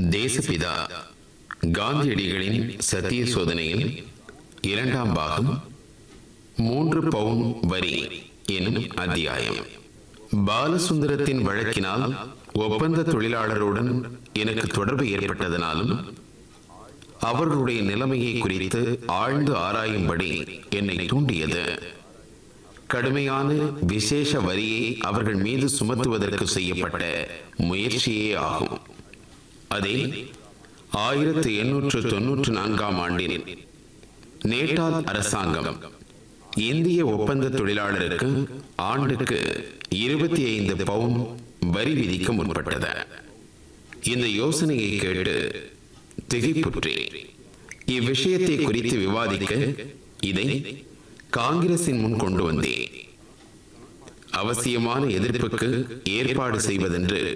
தேசபிதா காந்தியடிகளின் சத்திய சோதனையில் இரண்டாம் பாகம் மூன்று பவுன் வரி எனும் அத்தியாயம் பாலசுந்தரத்தின் வழக்கினால் ஒப்பந்த தொழிலாளருடன் எனக்கு தொடர்பு ஏற்பட்டதனாலும் அவர்களுடைய நிலைமையை குறித்து ஆழ்ந்து ஆராயும்படி என்னை தூண்டியது கடுமையான விசேஷ வரியை அவர்கள் மீது சுமத்துவதற்கு செய்யப்பட்ட முயற்சியே ஆகும் அதே ஆயிரத்து எண்ணூற்று தொன்னூற்று நான்காம் ஆண்டில் நேட்டால் அரசாங்கம் இந்திய ஒப்பந்த தொழிலாளருக்கு ஆண்டுக்கு இருபத்தி ஐந்து பவுன் வரி விதிக்க முற்பட்டது இந்த யோசனையை கேட்டு திகைப்புற்றேன் இவ்விஷயத்தை குறித்து விவாதிக்க இதை காங்கிரசின் முன் கொண்டு வந்தேன் அவசியமான எதிர்ப்புக்கு ஏற்பாடு செய்வதென்று